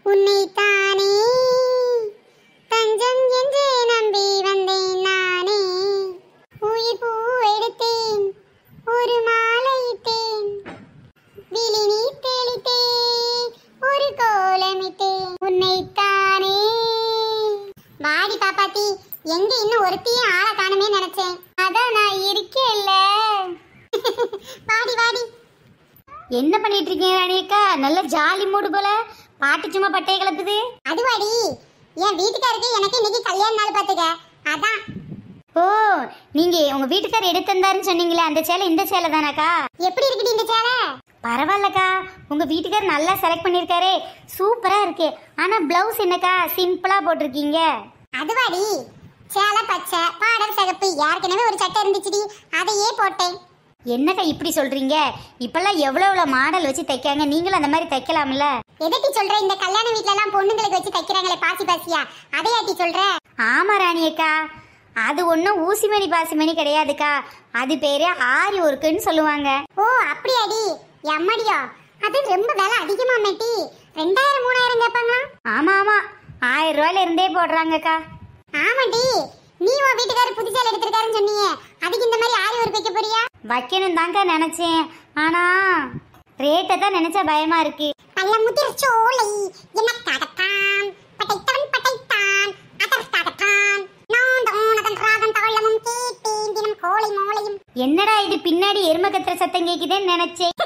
உன்னைத்தானே தஞ்சம் என்று நம்பி வந்தேன் நானே உயிர் பூ எடுத்தேன் ஒரு மாலையிட்டேன் விழி நீர் தெளித்தேன் ஒரு கோலமிட்டேன் உன்னைத்தானே வாடி பாப்பாத்தி எங்க இன்னும் ஒருத்தியும் ஆளை காணுமே நினைச்சேன் அதான் நான் இருக்கேன்ல வாடி வாடி என்ன பண்ணிட்டு இருக்கீங்க ராணியக்கா நல்ல ஜாலி மூடு போல பாட்டு சும்மா பட்டைய கிளப்புது அதுவாடி என் வீட்டுக்காருக்கு எனக்கு இன்னைக்கு கல்யாண நாள் பாத்துக்க அதான் ஓ நீங்க உங்க வீட்டுக்காரர் எடுத்து தந்தாருன்னு சொன்னீங்களே அந்த சேலை இந்த சேலை தானாக்கா எப்படி இருக்குடி இந்த சேலை பரவாயில்லக்கா உங்க வீட்டுக்காரர் நல்லா செலக்ட் பண்ணிருக்காரே சூப்பரா இருக்கு ஆனா பிளவுஸ் என்னக்கா சிம்பிளா போட்டிருக்கீங்க அதுவாடி சேலை பச்சை பாடல் சிகப்பு ஏற்கனவே ஒரு சட்டை இருந்துச்சுடி அதையே போட்டேன் என்னக்கா இப்படி சொல்றீங்க இப்பெல்லாம் எவ்வளவு எவ்வளவு மாடல் வச்சு தைக்காங்க நீங்களும் அந்த மாதிரி தைக்கலாம்ல எதட்டி சொல்ற இந்த கல்யாண வீட்ல எல்லாம் பொண்ணுங்களுக்கு வச்சு தைக்கிறாங்களே பாசி பாசியா அதையாட்டி சொல்ற ஆமா ராணியக்கா அது ஒன்றும் ஊசிமணி பாசிமணி கிடையாதுக்கா அது பேரு ஆரி ஒர்க்குன்னு சொல்லுவாங்க ஓ அப்படியாடி எம்மடியோ அது ரொம்ப விலை அதிகமா மேட்டி ரெண்டாயிரம் மூணாயிரம் கேட்பாங்களா ஆமா ஆமா ஆயிரம் ரூபாயில இருந்தே போடுறாங்கக்கா ஆமாடி நீ உன் வீட்டுக்காரர் புது சேலை எடுத்திருக்காருன்னு சொன்னியே அதுக்கு இந்த மாதிரி ஆரி ஒரு வைக்க போறியா வைக்கணும் தாங்க நினைச்சேன் ஆனா ரேட்டை தான் நினைச்சா பயமா இருக்கு நல்ல முதிர் சோலை எனக்காகத்தான் படைத்தவன் படைத்தான் அதற்காகத்தான் நான் உனதன் ராகம் தாளமும் கேட்டேன் தினம் கோலை மோளையும் என்னடா இது பின்னாடி எரும கத்துற சத்தம் கேக்குதேன்னு நினைச்சேன்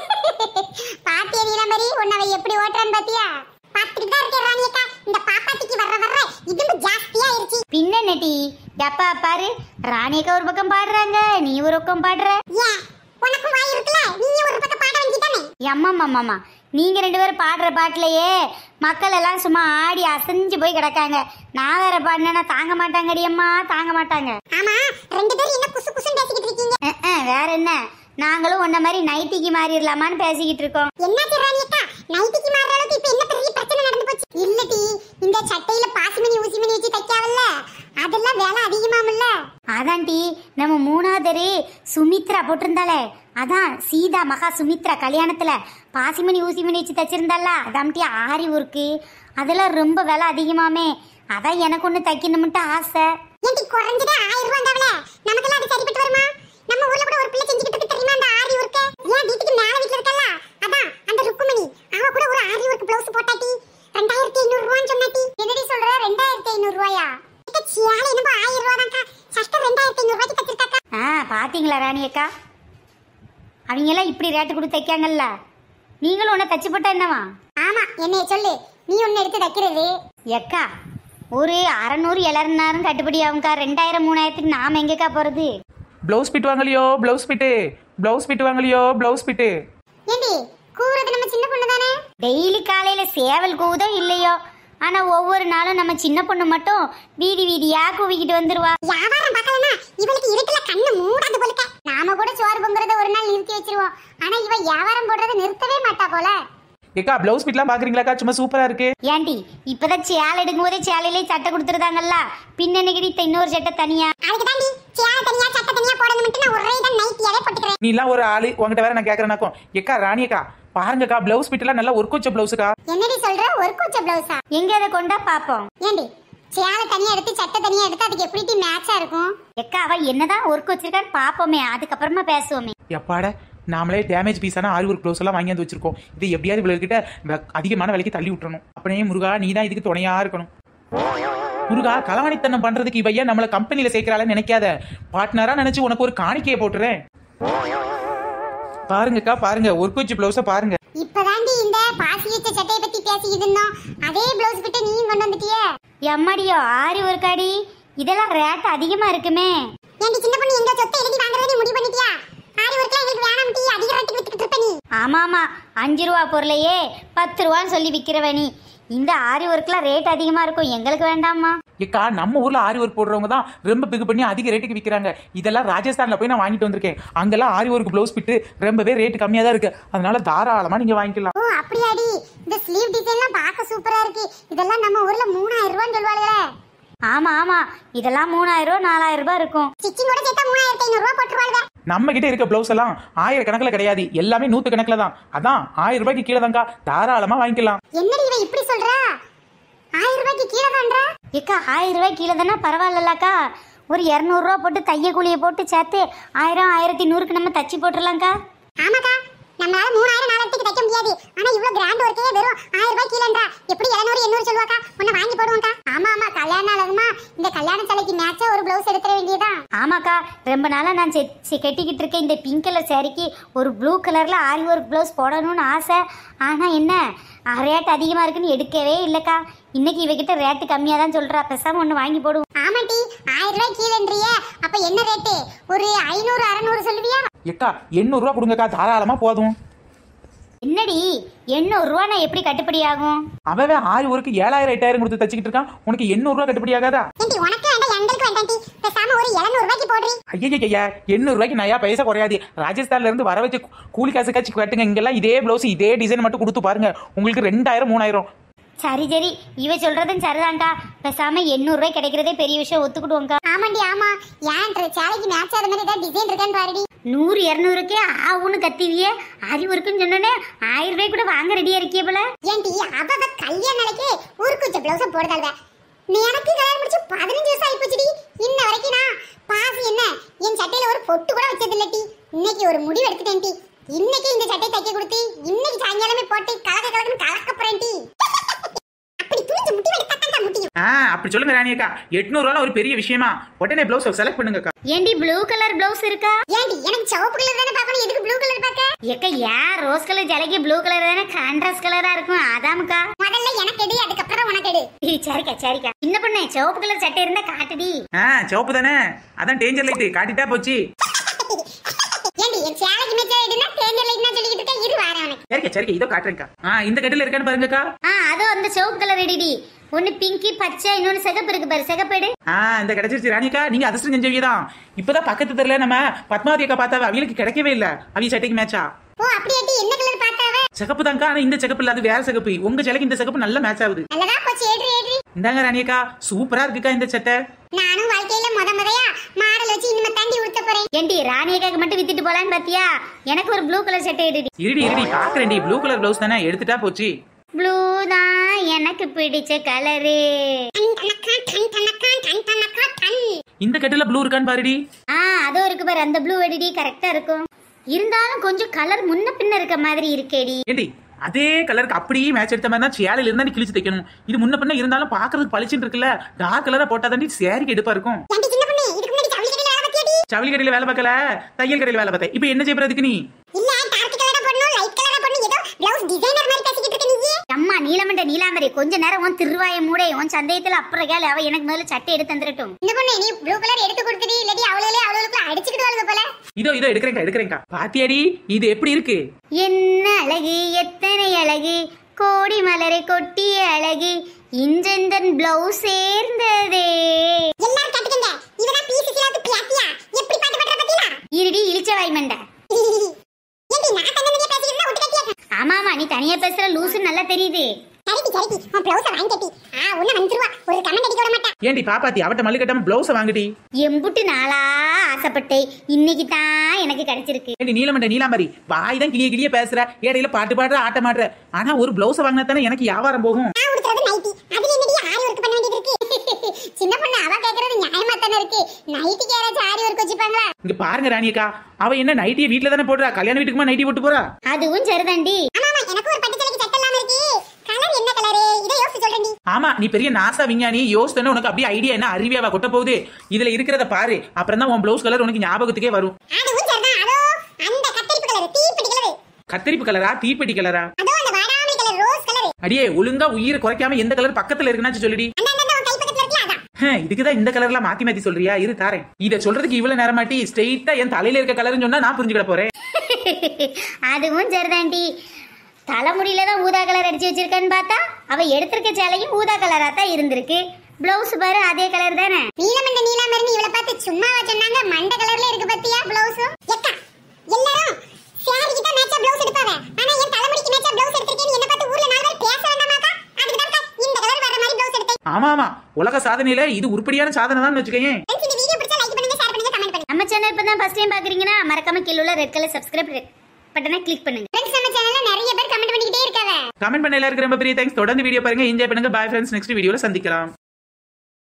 பாத்திய நீலமரி உன்னவை எப்படி ஓட்டுறான்னு பாத்தியா பாத்துக்கிட்டு தான் இருக்கேன் ராணியக்கா இந்த பாப்பாத்திக்கு வர்ற வர்ற இதும்பு ஜாஸ்தியா இருச்சு பின்ன நெட்டி டப்பா பாரு ராணியக்கா ஒரு பக்கம் பாடுறாங்க நீ ஒரு பக்கம் பாடுற ஏன் உனக்கும் வாய் இருக்குல்ல நீ ஒரு பக்கம் பாட வேண்டியதானே அம்மாம்மாம்மா நீங்க ரெண்டு பேரும் பாடுற பாட்டுலயே மக்கள் எல்லாம் சும்மா ஆடி அசைஞ்சு போய் கிடக்காங்க நான் வேற பாடினா தாங்க மாட்டாங்கடி அம்மா தாங்க மாட்டாங்க ஆமா ரெண்டு பேரும் என்ன குசு குசுன்னு பேசிக்கிட்டு இருக்கீங்க அஹ், அஹ், வேற என்ன நாங்களும் உன்ன மாதிரி நைட்டிக்கு மாறிடலாமான்னு பேசிக்கிட்டு இருக்கோம் என்னாச்சு ராணியக்கா நைட்டிக்கு மாறுற அளவுக்கு இப்ப என்ன பெரிய பிரச்சனை நடந்து போச்சு இல்லடி இந்த சட்டையில பாசிமணி ஊசிமணி வச்சு தைக்காவல்ல அதெல்லாம் விலை அதிகமாமல்ல அதான்டி நம்ம மூணாவது சுமித்ரா போட்டிருந்தாளே அதான் சீதா மகா சுமித்ரா கல்யாணத்துல பாசிமணி ஊசிமணி வச்சு தச்சிருந்தால அதாம்ட்டி ஆரி ஒர்க்கு அதெல்லாம் ரொம்ப விலை அதிகமாமே அதான் எனக்கு ஒன்று தைக்கணும்ட்டு ஆசை ஏன்டி குறைஞ்சதே ஆயிரம் ரூபாய் இருந்தாவல நமக்கெல்லாம் அது சரிப்பட்டு வருமா நம்ம ஊர்ல கூட ஒரு பிள்ளை செஞ்சுக்கிட்டு இருக்கு தெரியுமா அந்த ஆரி ஒர்க்கு ஏன் வீட்டுக்கு மேல வீட்டுல இருக்கல்ல அதான் அந்த ருக்குமணி அவ கூட ஒரு ஆரி ஒர்க் பிளவுஸ் போட்டாட்டி ரெண்டாயிரத்தி ஐநூறு ரூபான்னு சொன்னாட்டி என்னடி சொல்ற ரெண்டாயிரத்தி ஐநூறு ரூபாயா சேலை என்னமோ ஆயிரம் ரூபா தான்க்கா சட்டை ரெண்டாயிரத்தி ஐநூறு ரூபாய்க்கு தச்சிருக்காக்கா ஆ பாத்தீங்களா ராணி அக்கா அவங்கெல்லாம் இப்படி ரேட்டு கொடுத்து தைக்காங்கல்ல நீங்களும் ஒன்று தச்சு போட்டா என்னவா ஆமா என்னைய சொல்லு நீ ஒன்னு எடுத்து தைக்கிறது எக்கா ஒரு அறநூறு எழுநூறு கட்டுப்படி ஆகும்க்கா ரெண்டாயிரம் மூணாயிரத்துக்கு நாம எங்கக்கா போறது ப்ளவுஸ் பிட் வாங்கலையோ ப்ளவுஸ் பிட்டு ப்ளவுஸ் பிட் வாங்கலையோ ப்ளவுஸ் பிட்டு ஏண்டி கூவுறது நம்ம சின்ன பொண்ணு தானே டெய்லி காலையில சேவல் கூவுதோ இல்லையோ ஆனா ஒவ்வொரு நாளும் நம்ம சின்ன பொண்ணு மட்டும் வீதி வீதியா கூவிக்கிட்டு வந்துருவா வியாபாரம் பார்க்கலனா இவளுக்கு இருட்டுல கண்ணு மூடாது போலுக்க நாம கூட சோறு பொங்குறத ஒரு நாள் நிறுத்தி வச்சிருவோம் ஆனா இவ வியாபாரம் போடுறத நிறுத்தவே மாட்டா போல ஏக்கா ப்ளவுஸ் பிட்லாம் பார்க்குறீங்களாக்கா சும்மா சூப்பராக இருக்கு ஏன்டி இப்பதான் சேலை எடுக்கும் போதே சேலையிலே சட்டை கொடுத்துருதாங்கல்ல பின்னணிக்கடி இன்னொரு சட்டை தனியா அதுக்கு தாண்டி சேலை தனியா சட்டை தனியா போடணும் மட்டும் நான் ஒரே தான் நைட்டியாவே போட்டுக்கிறேன் நீலாம் ஒரு ஆளு உங்ககிட்ட வேற நான் கேட்குறேனாக்கும் ஏக்கா ராணியக்கா பாருங்கக்கா ப்ளவுஸ் பிட்லாம் நல்லா ஒர்க் வச்ச ப்ளவுஸுக்கா என்னடி சொல்ற ஒரு கூச்ச பிளவுஸா எங்க அதை கொண்டா பாப்போம் ஏண்டி சேலை தனியா எடுத்து சட்டை தனியா எடுத்து அதுக்கு எப்படி மேட்சா இருக்கும் எக்கா அவ என்னதான் ஒர்க் வச்சிருக்கான்னு பாப்போமே அதுக்கப்புறமா பேசுவோமே எப்பாட நாமளே டேமேஜ் பீஸான ஆரி ஒர்க் ப்ளவுஸ் எல்லாம் வாங்கி வந்து வச்சிருக்கோம் இது எப்படியாவது இவ்வளவுகிட்ட வெ- அதிகமான விலைக்கு தள்ளி விட்டுறணும் அப்படியே முருகா நீ தான் இதுக்கு துணையா இருக்கணும் முருகா களவாணித்தனம் பண்றதுக்கு இவையா நம்மள கம்பெனில சேர்க்கிறாளன்னு நினைக்காத பார்ட்னரா நினைச்சு உனக்கு ஒரு காணிக்கையை போட்டுறேன் பாருங்கக்கா பாருங்க ஒர்க் வச்ச ப்ளவுஸை பாருங்க இப்பதாண்டி இந்த பாசி வச்ச சட்டையை பத்தி பேசிக்கிட்டு இருந்தோம் அதே பிளவுஸ் கிட்ட நீயும் கொண்டு வந்துட்டியே எம்மாடியோ ஆரி ஒர்க்காடி இதெல்லாம் ரேட் அதிகமா இருக்குமே ஏண்டி சின்ன பொண்ணு எங்க சொத்தை எழுதி வாங்குறதை நீ முடிவு பண்ணிட்டியா ஆரி ஒர்க்லாம் எங்களுக்கு வேணாம் டீ அதிக ரேட்டுக்கு வித்துக்கிட்டு இருப்ப நீ ஆமா ஆமா அஞ்சு ரூபா பொருளையே பத்து ரூபான்னு சொல்லி விக்கிறவ நீ இந்த ஆரி ஒர்க்லாம் ரேட் அதிகமா இருக்கும் எங்களுக்கு வேண்டாமா ஏக்கா நம்ம ஊர்ல ஆரி ஒர்க் போடுறவங்க தான் ரொம்ப பிகு பண்ணி அதிக ரேட்டுக்கு விற்கிறாங்க இதெல்லாம் ராஜஸ்தான்ல போய் நான் வாங்கிட்டு வந்திருக்கேன் அங்கெல்லாம் ஆரி ஒர்க் ப்ளவுஸ் பிட்டு ரொம்பவே ரேட் கம்மியா தான் இருக்கு அதனால தாராளமா நீங்க வாங்கிக்கலாம் ஓ அப்படியாடி இந்த ஸ்லீவ் டிசைன்லாம் பார்க்க சூப்பரா இருக்கு இதெல்லாம் நம்ம ஊர்ல மூணாயிரம் ரூபான்னு சொல்லுவாங்களே ஆமா ஆமா இதெல்லாம் மூணாயிரம் ரூபா நாலாயிரம் ரூபாய் இருக்கும் ஸ்டிச்சிங்கோட சேர்த்தா மூணாயிரத்தி ஐநூறு ரூபாய் போட்டுருவாங்க நம்ம கிட்ட இருக்க ப்ளவுஸ் எல்லாம் ஆயிரக்கணக்கில் கிடையாது எல்லாமே நூத்து கணக்கில் தான் அதான் ஆயிரம் ரூபாய்க்கு கீழே தான்க்கா தாராளமா வாங்கிக்கலாம் என்னடி இவ இப்படி சொல்றா ஆயிரம் ரூபாய்க்கு கீழே தான்றா ஏக்கா ஆயிரம் ரூபாய் கீழே தானே பரவாயில்லக்கா ஒரு இரநூறுவா போட்டு தைய கூலியை போட்டு சேர்த்து ஆயிரம் ஆயிரத்தி நூறுக்கு நம்ம தச்சு போட்டுடலாம்க்கா ஆமாக்கா நம்மளால மூணாயிரம் நாலாயிரத்துக்கு தைக்க முடியாது ஆனா இவ்வளவு கிராண்ட் ஒர்க்கே வெறும் ஆயிரம் ரூபாய் கீழன்றா எப்படி எழுநூறு எண்ணூறு சொல்லுவாக்கா உன்னை வாங்கி போடுவோம்க்கா ஆமா ஆமா கல்யாணம் ஆகுமா இந்த கல்யாண சிலைக்கு மேட்சா ஒரு பிளவுஸ் எடுத்துட வேண்டியதா ஆமாக்கா ரொம்ப நாளாக நான் செ செ- கட்டிக்கிட்டு இருக்க இந்த பிங்க் கலர் சாரிக்கு ஒரு ப்ளூ கலரில் ஆரி ஒர்க் ப்ளவுஸ் போடணும்னு ஆசை ஆனால் என்ன ரேட் அதிகமாக இருக்குன்னு எடுக்கவே இல்லைக்கா இன்னைக்கு இவகிட்ட ரேட்டு கம்மியாக தான் சொல்கிறா பேசாமல் ஒன்று வாங்கி போடுவோம் ஆமாட்டி ஆயிரம் ரூபாய் கீழன்றியே அப்ப என்ன ரேட்டு ஒரு ஐநூறு அறநூறு சொல்லுவியா எக்கா எண்ணூறுரூவா கொடுங்கக்கா தாராளமா போதும் என்னடி எண்ணூறுரூவா நான் எப்படி கட்டுப்படி ஆகும் அவன் ஆறு ஊருக்கு ஏழாயிரம் எட்டாயிரம் கொடுத்து தச்சுக்கிட்டு இருக்கான் உனக்கு எண்ணூறுரூவா கட்டுப்படி ஆகாதா ஏண்டி உனக்கு வேண்டாம் எங்களுக்கு வேண்டாம் பேசாம ஒரு எழுநூறு ரூபாய்க்கு போடுறி ஐயா எண்ணூறு ரூபாய்க்கு நயா பைசா குறையாது ராஜஸ்தான்ல இருந்து வர வச்சு கூலி காசு காச்சு கட்டுங்க இங்கெல்லாம் இதே பிளவுஸ் இதே டிசைன் மட்டும் கொடுத்து பாருங்க உங்களுக்கு ரெண்டாயிரம் மூணாயிரம் சரி சரி இவ சொல்கிறதும் சரிதான்க்கா பேசாமல் எண்ணூறுரூவாய் கிடைக்கிறதே பெரிய விஷயம் ஒத்துக்கிடுவோங்க்கா ஆமாண்டி ஆமா ஏன் சேலைக்கு மேட்ச் ஆகிற மாதிரி ஏதாவது டிசைன் இருக்கான்னு பாருடி நூறு இரநூறுக்கே ஆவுன்னு கத்திவியே அறிவு இருக்குன்னு சொன்னோன்னே ஆயிரம் ரூபாய் கூட வாங்க ரெடியாக இருக்கிய போல ஏன்டி அவ அவ கல்யாண நாளைக்கு ஊருக்கு வச்ச பிளவுஸ போடுதாள்வ நீ எனக்கு கல்யாணம் முடிச்சு பதினஞ்சு வருஷம் ஆயிப்போச்சுடி இன்ன வரைக்கும் நான் பாசி என்ன என் சட்டையில ஒரு பொட்டு கூட வச்சது இல்லட்டி இன்னைக்கு ஒரு முடிவு எடுத்துட்டேன் டி இன்னைக்கு இந்த சட்டை தைக்க கொடுத்து இன்னைக்கு சாயங்காலமே போட்டு கலக்க கலக்குன்னு கலக்க போறேன் டி அப்படி துணிஞ்சு முடிவு எடுத்தா தான் முடியும் ஆ அப்படி சொல்லுங்க ராணியக்கா எட்நூறுவா ஒரு பெரிய விஷயமா உடனே பிளவுஸ் செலக்ட் பண்ணுங்கக்கா ஏண்டி ப்ளூ கலர் ப்ளவுஸ் இருக்கா ஏன்டி எனக்கு சிவப்பு கலர் தானே பார்க்கணும் எதுக்கு ப்ளூ கலர் பார்க்க ஏக்க ஏன் ரோஸ் கலர் ஜலைக்கு ப்ளூ கலர் தானே கான்ட்ராஸ்ட் கலரா இருக்கும் அதாமுக்கா முதல்ல எனக்கு எடு அதுக்கப்புறம் உனக்கு எடு ஏய், சரிக்கா சரிக்கா சின்ன பொண்ணு சிவப்பு கலர் சட்டை இருந்தா காட்டுடி ஆ சிவப்பு தானே அதான் டேஞ்சர் லைட்டு காட்டிட்டா போச்சு ஏன்டி என் சேலைக்கு மேட்ச் ஆயிடுனா தேஞ்சர் லைட்னா சொல்லிக்கிட்டு இருக்க இரு வாரேன் உனக்கு சரிக்கா சரிக்கா இதோ காட்டுறேன்க்கா ஆ இந்த கட்டில இருக்கான்னு பாருங்கக்கா ஆ அதோ அந்த சிவப்பு கலர் ரெடிடி ஒன்னு பிங்கி பச்சை இன்னொன்னு சிகப்பு இருக்கு பாரு சிகப்பு எடு ஆ இந்த கிடைச்சிருச்சு ராணிக்கா நீங்க அதிர்ஷ்டம் செஞ்சவங்க தான் இப்பதான் பக்கத்து தெருல நம்ம பத்மாவதி அக்கா பார்த்தாவ அவங்களுக்கு கிடைக்கவே இல்ல அவிய சட்டைக்கு மேட்சா ஓ அப்படியாட்டி என்ன கலர் பார்த்தாவ சிகப்பு தான்க்கா ஆனா இந்த சிகப்பு இல்ல அது வேற சிகப்பு உங்க சிலைக்கு இந்த சிகப்பு நல்ல மேட்ச் ஆகுது நல்லதா போச்சு ஏறு ஏறு இந்தாங்க ராணியக்கா சூப்பரா இருக்குக்கா இந்த சட்டை நானும் வாழ்க்கையில முத முதையா மாடல் வச்சு இனிமே தாண்டி உடுத்த போறேன் ஏண்டி ராணியக்காக்கு மட்டும் வித்துட்டு போலான்னு பாத்தியா எனக்கு ஒரு ப்ளூ கலர் சட்டை எடுடி இருடி இருடி பாக்குறேன்டி ப்ளூ கலர் பிளவுஸ் தானே எடுத்துட்டா போச்சு ப்ளூ தான் எனக்கு பிடிச்ச கலரு டன் தனக்கா டன் தனக்கா டன் தனக்கா டன் இந்த கட்டில ப்ளூ இருக்கான்னு பாருடி ஆ அதோ இருக்கு பாரு அந்த ப்ளூ எடுடி கரெக்டா இருக்கும் இருந்தாலும் கொஞ்சம் கலர் முன்ன பின்ன இருக்க மாதிரி இருக்கேடி ஏண்டி அதே கலருக்கு அப்படியே மேட்ச் எடுத்த மாதிரி தான் சேலையில இருந்தா நீ கிழிச்சு தைக்கணும் இது முன்ன பின்ன இருந்தாலும் பாக்குறதுக்கு பளிச்சுன்னு இருக்குல்ல டார்க் கலரா போட்டா தாண்டி சேரிக்கு எடுப்பா இருக்கும் ஏன்டி சின்ன பொண்ணு இதுக்கு முன்னாடி ஜவுளி கடையில வேலை பார்த்தியாடி ஜவுளி கடையில வேலை பார்க்கல தையல் கடையில வேலை பார்த்தேன் இப்போ என்ன செய்யறதுக்கு நீ இல்ல டார்க் கலரா போடணும் லைட் கலரா போடணும் ஏதோ பிளவுஸ் டிசைனர் மாதிரி பேசிக்கிட்டு இருக்க நீ அம்மா நீலமண்ட நீலாம்பரி கொஞ்ச நேரம் உன் திருவாய மூடே உன் சந்தேகத்துல அப்புறம் கேளு அவ எனக்கு முதல்ல சட்டை எடுத்து தந்துடட்டும் இந்த பொண்ணு நீ ப்ளூ கலர் எடுத்து கொடுத்துடி இல்லாட்டி அவளுகளே அவளுக்குள்ள அடிச்சுக்கிட்டு போல இதோ இதோ எடுக்கிறேன்க்கா எடுக்கிறேன்க்கா பாத்தியாடி இது எப்படி இருக்கு என்ன அழகு எத்தனை அழகு கோடி மலரை கொட்டிய அழகு இன்றெந்தன் பிளவுஸ் சேர்ந்ததே எல்லாரும் கேட்டுக்கங்க இவனா பீஸ் சிலாத்து பியாத்தியா எப்படி பாட்டு பாடுற பத்தியா இருடி இழிச்ச வாய்மண்ட ஏண்டி நான் தன்னந்தனியா பேசிக்கிட்டு இருந்தா ஒட்டு கட்டியா ஆமாமா நீ தனியா பேசுற லூசு நல்லா தெரியுது சரிடி சரிடி உன் பிளவுஸ வாங்கி கட்டி ஆ ஒண்ணு அஞ்சு ரூபா ஒரு கமெண்ட் அடிக்க விட மாட்டேன் ஏண்டி பாப்பாத்தி அவட்ட மல்லு கட்டாம பிளவுஸை வாங்குடி எம்புட்டு நாளா ஆசைப்பட்டேன் இன்னைக்கு தான் எனக்கு கிடைச்சிருக்கு ஏண்டி நீலமண்ட நீலாம்பரி வாய் தான் கிளிய கிளிய பேசுற இடையில பாட்டு பாடுற ஆட்ட மாடுற ஆனா ஒரு பிளவுஸை வாங்கினா தானே எனக்கு வியாபாரம் போகும் நான் உடுத்துறது நைட்டி அதுல என்னடி ஆரி ஒர்க் பண்ண வேண்டியது இருக்கு சின்ன பொண்ணு அவ கேக்குறது நியாயமா தானே இருக்கு நைட்டிக்கு யாராச்சும் ஆரி ஒர்க் வச்சுப்பாங்களா இங்க பாருங்க ராணியக்கா அவ என்ன நைட்டியை வீட்ல தானே போடுறா கல்யாண வீட்டுக்குமா நைட்டி போட்டு போறா அதுவும் சரிதாண்டி ஆமா ஆமா எனக்கு ஒரு பட்டு சேலைக்கு சட்டை இல்லாம இருக்கு கலர் என்ன கலரு இதை யோசிச்சு சொல்றேன்டி ஆமா நீ பெரிய நாசா விஞ்ஞானி யோசித்தன உனக்கு அப்படியே ஐடியா என்ன அறிவியாவா கொட்ட போகுது இதுல இருக்கிறத பாரு அப்புறம் தான் உன் பிளவுஸ் கலர் உனக்கு ஞாபகத்துக்கே வரும் அதுவும் சரிதான் அதோ அந்த கத்தரிப்பு கலர் தீப்பெட்டி கலர் கத்தரிப்பு கலரா தீப்பெட்டி கலரா அதோ அந்த வாடாமணி கலர் ரோஸ் கலர் அடியே ஒழுங்கா உயிரை குறைக்காம எந்த கலர் பக்கத்துல இருக்குன்னாச்சு சொல்லிடி அந்த அந்த உன் கைப்பக்கத்துல இருக்குல்ல அதான் ஹம், இதுக்குதான் இந்த கலர்லாம் மாத்தி மாத்தி சொல்றியா இரு தாரேன் இத சொல்றதுக்கு இவ்வளவு நேரமாட்டி ஸ்ட்ரெயிட்டா என் தலையில இருக்க கலர்னு சொன்னா நான் புரிஞ்சுக்கிட போறேன் அதுவும் சரிதாண்டி தலைமுடியில தான் ஊதா கலர் அடிச்சு வச்சிருக்கான்னு பார்த்தா அவ எடுத்திருக்க சேலையும் ஊதா கலரா தான் இருந்திருக்கு பிளவுஸ் பாரு அதே கலர் தானே நீலமண்ட நீலாமரன் இவளை பார்த்து சும்மாவா சொன்னாங்க மண்ட கலர்ல இருக்கு பாத்தியா பிளவுஸ் எக்கா எல்லாரும் சாரிக்கு தான் மேட்சா பிளவுஸ் எடுப்பாங்க ஆனா என் தலைமுடிக்கு மேட்சா பிளவுஸ் எடுத்திருக்கேன்னு என்ன பார்த்து ஊர்ல நாலு பேர் பேச வேண்டாமாக்கா அதுக்கு தான் இந்த கலர் வர மாதிரி பிளவுஸ் எடுத்தேன் ஆமா ஆமா உலக சாதனையில இது உருப்படியான சாதனை தான் வச்சுக்கோங்க ஃப்ரெண்ட்ஸ் இந்த வீடியோ பிடிச்சா லைக் பண்ணுங்க ஷேர் பண்ணுங்க கமெண்ட் பண்ணுங்க நம்ம சேனல் இப்போ தான் ஃபர்ஸ்ட் டைம் பார்க்குறீங்கன்னா மறக்காம கீழே உள்ள ரெட் கலர் சப்ஸ்கிரைப் பட்டனை கிளிக் பண்ணுங்க ஃப்ரெண்ட்ஸ் நம்ம சேனல்ல நிறைய பேர் கமெண்ட் பண்ணிக்கிட்டே இருக்காங்க கமெண்ட் பண்ண எல்லாருக்கும் ரொம்ப பெரிய தேங்க்ஸ் தொடர்ந்து வீடியோ பாருங்க என்ஜாய் பண்ணுங்க பாய் ஃப்ரெண்ட்ஸ் நெக்ஸ்ட் வீடியோல சந்திக்கலாம்